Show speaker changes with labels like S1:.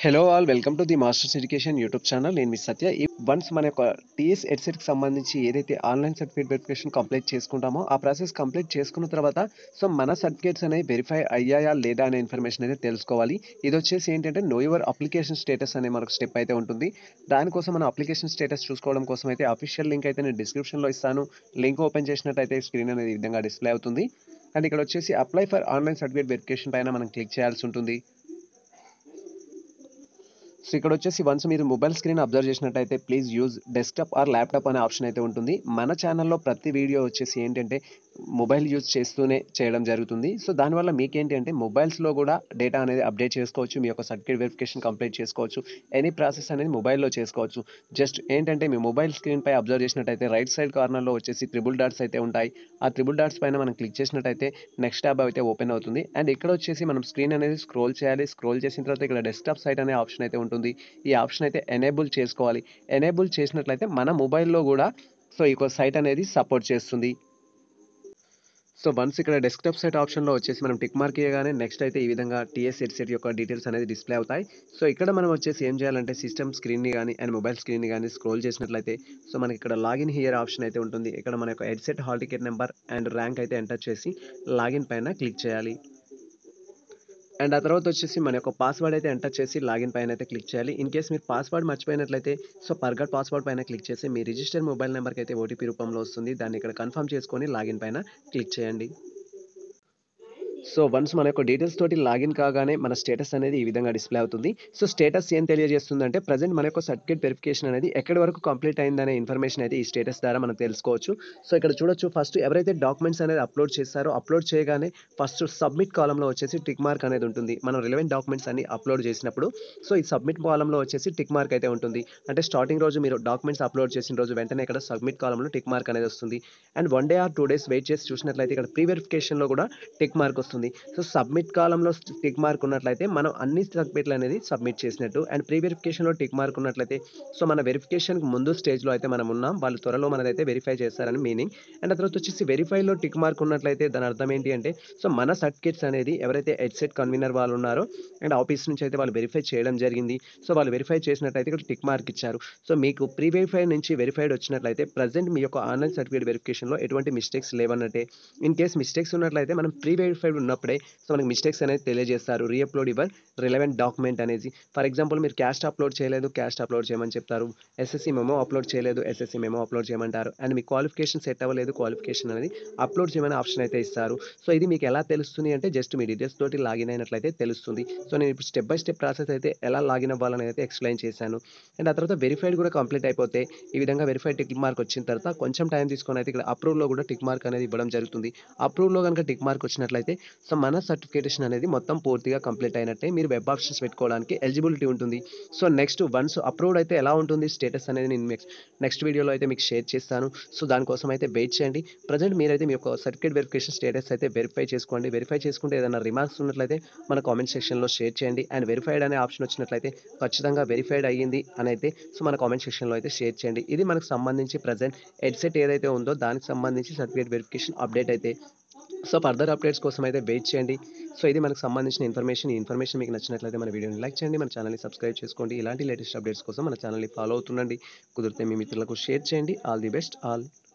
S1: hello all welcome to the Masters Education YouTube channel నేను మీ సత్య ఈ వన్స్ మన యొక్క టీఎస్ ఎడ్సెట్కి సంబంధించి ఏదైతే ఆన్లైన్ సర్టిఫికేట్ వెరిఫికేషన్ కంప్లీట్ చేసుకుంటామో ఆ ప్రాసెస్ కంప్లీట్ చేసుకున్న తర్వాత సో మన సర్టిఫికేట్స్ అనేవి వెరిఫై అయ్యాయా లేదా అనే ఇన్ఫర్మేషన్ అయితే తెలుసుకోవాలి ఇది వచ్చేసి ఏంటంటే నో యువర్ అప్లికేషన్ స్టేటస్ అనే మనకు స్టెప్ అయితే ఉంటుంది దానికోసం మన అప్లికేషన్ స్టేటస్ చూసుకోవడం కోసం అయితే అఫీషియల్ లింక్ అయితే నేను డిస్క్రిప్షన్లో ఇస్తాను లింక్ ఓపెన్ చేసినట్టయితే స్క్రీన్ అనేది ఈ విధంగా డిస్ప్లే అవుతుంది అండ్ ఇక్కడ వచ్చేసి apply for online certificate verification పైన మనం క్లిక్ చేయాల్సి ఉంటుంది సో ఇక్కడ వచ్చేసి వన్స్ మీరు మొబైల్ స్క్రీన్ అబ్జర్వ్ చేసినట్టయితే please use desktop or laptop అనే ఆప్షన్ అయితే ఉంటుంది మన ఛానల్లో ప్రతి వీడియో వచ్చేసి ఏంటంటే మొబైల్ యూజ్ చేస్తూనే చేయడం జరుగుతుంది సో దానివల్ల మీకేంటి అంటే మొబైల్స్లో కూడా డేటా అనేది అప్డేట్ చేసుకోవచ్చు మీ యొక్క సర్టిఫికేట్ వెరిఫికేషన్ కంప్లీట్ చేసుకోవచ్చు ఎనీ ప్రాసెస్ అనేది మొబైల్లో చేసుకోవచ్చు జస్ట్ ఏంటంటే మీ మొబైల్ స్క్రీన్ పై అబ్జర్వ్ చేసినట్టయితే రైట్ సైడ్ కార్నర్లో వచ్చేసి త్రిబుల్ డాట్స్ అయితే ఉంటాయి ఆ త్రిబుల్ డాట్స్ పైన మనం క్లిక్ చేసినట్టయితే నెక్స్ట్ ట్యాబ్ అయితే ఓపెన్ అవుతుంది అండ్ ఇక్కడ వచ్చేసి మనం స్క్రీన్ అనేది స్క్రోల్ చేయాలి స్క్రోల్ చేసిన తర్వాత ఇక్కడ డెస్క్టాప్ సైట్ అనే ఆప్షన్ అయితే ఉంటుంది ఈ ఆప్షన్ అయితే ఎనేబుల్ చేసుకోవాలి ఎనేబుల్ చేసినట్లయితే మన మొబైల్లో కూడా సో ఈ సైట్ అనేది సపోర్ట్ చేస్తుంది సో వన్స్ ఇక్కడ డెస్క్టాప్ సైట్ ఆప్షన్లో వచ్చేసి మనం టిక్ మార్క్ చేయగానే నెక్స్ట్ అయితే ఈ విధంగా టీఎస్ సెట్ సెట్ యొక్క డీటెయిల్స్ అనేది డిస్ప్లే అవుతాయి సో ఇక్కడ మనం వచ్చేసి ఏం చేయాలంటే సిస్టమ్ స్క్రీన్ని కానీ అండ్ మొబైల్ స్క్రీన్ని కానీ స్క్రోల్ చేసినట్లయితే సో మనకి ఇక్కడ లాగిన్ హియర్ ఆప్షన్ అయితే ఉంటుంది ఇక్కడ మన యొక్క headset hall ticket number and rank అయితే ఎంటర్ చేసి లాగిన్ పైన క్లిక్ చేయాలి అండ్ ఆ తర్వాత వచ్చేసి మన యొక్క పాస్వర్డ్ అయితే ఎంటర్ చేసి లాగిన్ పైన అయితే క్లిక్ చేయాలి ఇన్ కేస్ మీరు పాస్వర్డ్ మర్చిపోయినట్లయితే సో పర్గట్ పాస్వర్డ్ పైన క్లిక్ చేసి మీ రిజిస్టర్ మొబైల్ నెంబర్కి అయితే ఓటీపీ రూపంలో వస్తుంది దాన్ని ఇక్కడ కన్ఫర్మ్ చేసుకొని లాగిన్ పైన క్లిక్ చేయండి సో వన్స్ మన యొక్క డీటెయిల్స్ తోటి లాగిన్ కాగానే మన స్టేటస్ అనేది ఈ విధంగా డిస్ప్లే అవుతుంది సో స్టేటస్ ఏం తెలియజేస్తుందంటే ప్రజెంట్ మన యొక్క సర్టిఫికేట్ వెరిఫికేషన్ అనేది ఎక్కడి వరకు కంప్లీట్ అయిందనే ఇన్ఫర్మేషన్ అయితే ఈ స్టేటస్ ద్వారా మనం తెలుసుకోవచ్చు సో ఇక్కడ చూడొచ్చు ఫస్ట్ ఎవరైతే డాక్యుమెంట్స్ అనేది అప్లోడ్ చేస్తారో అప్లోడ్ చేయగానే ఫస్ట్ సబ్మిట్ కాలంలో వచ్చేసి టిక్ మార్క్ అనేది ఉంటుంది మనం రిలవెంట్ డాక్యుమెంట్స్ అన్ని అప్లోడ్ చేసినప్పుడు సో ఈ సబ్మిట్ కాలంలో వచ్చేసి టిక్ మార్క్ అయితే ఉంటుంది అంటే స్టార్టింగ్ రోజు మీరు డాక్యుమెంట్స్ అప్లోడ్ చేసిన రోజు వెంటనే ఇక్కడ సబ్మిట్ కాలంలో టిక్ మార్క్ అనేది వస్తుంది and one day or two days wait చేసి చూసినట్లయితే ఇక్కడ ప్రీ వెరిఫికేషన్లో కూడా టిక్ మార్క్ వస్తుంది సో సబ్మిట్ కాలంలో టిక్ మార్క్ ఉన్నట్లయితే మనం అన్ని సబ్మిట్లు అనేది సబ్మిట్ చేసినట్టు అండ్ ప్రీ వెరిఫికేషన్లో టిక్ మార్క్ ఉన్నట్లయితే సో మన వెరిఫికేషన్కి ముందు స్టేజ్లో అయితే మనం ఉన్నాం వాళ్ళు త్వరలో మనదైతే వెరిఫై చేస్తారని మీనింగ్ అండ్ ఆ తర్వాత వచ్చేసి వెరిఫైలో టిక్ మార్క్ ఉన్నట్లయితే దాని అర్థం ఏంటి అంటే సో మన సర్టిఫికేట్స్ అనేది ఎవరైతే హెడ్సెట్ కన్వీనర్ వాళ్ళు ఉన్నారో అండ్ ఆఫీస్ నుంచి అయితే వాళ్ళు వెరిఫై చేయడం జరిగింది సో వాళ్ళు వెరిఫై చేసినట్లయితే ఇక్కడ టిక్ మార్క్ ఇచ్చారు సో మీకు ప్రీ వెరిఫై నుంచి వెరిఫైడ్ వచ్చినట్లయితే ప్రజెంట్ మీ యొక్క ఆన్లైన్ సర్టిఫికేట్ వెరిఫికేషన్లో ఎటువంటి మిస్టేక్స్ లేవన్నట్టే ఇన్ కేస్ మిస్టేక్స్ ఉన్నట్లయితే మనం ప్రీ వెరిఫైడ్ ఉన్నప్పుడే సో మనకి మిస్టేక్స్ అనేది తెలియజేస్తారు రీఅప్లోడ్ యువర్ రిలవెంట్ డాక్యుమెంట్ అనేది ఫర్ ఎగ్జాంపుల్ మీరు క్యాస్ట్ అప్లోడ్ చేయలేదు క్యాస్ట్ అప్లోడ్ చేయమని చెప్తారు ఎస్ఎస్సి మెమో అప్లోడ్ చేయలేదు ఎస్ఎస్సి మెమో అప్లోడ్ చేయమంటారు అండ్ మీ క్వాలిఫికేషన్ సెట్ అవ్వలేదు క్వాలిఫికేషన్ అనేది అప్లోడ్ చేయమని ఆప్షన్ అయితే ఇస్తారు సో ఇది మీకు ఎలా తెలుస్తుంది అంటే జస్ట్ మీ డీటెయిల్స్ తోటి లాగిన్ అయినట్లయితే తెలుస్తుంది సో నేను ఇప్పుడు స్టెప్ బై స్టెప్ ప్రాసెస్ అయితే ఎలా లాగిన్ అవ్వాలని అయితే ఎక్స్ప్లెయిన్ చేశాను అండ్ ఆ తర్వాత వెరిఫైడ్ కూడా కంప్లీట్ అయిపోతే ఈ విధంగా వెరిఫైడ్ టిక్ మార్క్ వచ్చిన తర్వాత కొంచెం టైం తీసుకొని అయితే ఇక్కడ అప్రూవ్లో కూడా టిక్ మార్క్ అనేది ఇవ్వడం జరుగుతుంది అప్రూవ్లో కనుక టిక్ మార్క్ వచ్చినట్లయితే సో మన సర్టిఫికేషన్ అనేది మొత్తం పూర్తిగా కంప్లీట్ అయినట్టే మీరు వెబ్ ఆప్షన్స్ పెట్టుకోవడానికి ఎలిజిబిలిటీ ఉంటుంది సో నెక్స్ట్ వన్స్ అప్రూవ్డ్ అయితే ఎలా ఉంటుంది స్టేటస్ అనేది నేను నెక్స్ట్ నెక్స్ట్ వీడియోలో అయితే మీకు షేర్ చేస్తాను సో దానికోసం అయితే వెయిట్ చేయండి ప్రజెంట్ మీరైతే మీ యొక్క సర్టిఫికేట్ వెరిఫికేషన్ స్టేటస్ అయితే వెరిఫై చేసుకోండి వెరిఫై చేసుకుంటే ఏదైనా రిమార్క్స్ ఉన్నట్లయితే మన కామెంట్ సెక్షన్లో షేర్ చేయండి అండ్ వెరిఫైడ్ అనే ఆప్షన్ వచ్చినట్లయితే ఖచ్చితంగా వెరిఫైడ్ అయ్యింది అని అయితే సో మన కామెంట్ సెక్షన్లో అయితే షేర్ చేయండి ఇది మనకు సంబంధించి ప్రజెంట్ హెడ్సెట్ ఏదైతే ఉందో దానికి సంబంధించి సర్టిఫికేట్ వెరిఫికేషన్ అప్డేట్ అయితే సో ఫర్దర్ అప్డేట్స్ కోసం అయితే వెయిట్ చేయండి సో ఇది మనకు సంబంధించిన ఇన్ఫర్మేషన్ ఈ ఇన్ఫర్మేషన్ మీకు నచ్చినట్లయితే మన వీడియోని లైక్ చేయండి మన ఛానల్ని సబ్స్క్రైబ్ చేసుకోండి ఇలాంటి లేటెస్ట్ అప్డేట్స్ కోసం మన ఛానల్ని ఫాలో అవుతుండండి కుదిరితే మీ మిత్రులకు షేర్ చేయండి ఆల్ ది బెస్ట్ ఆల్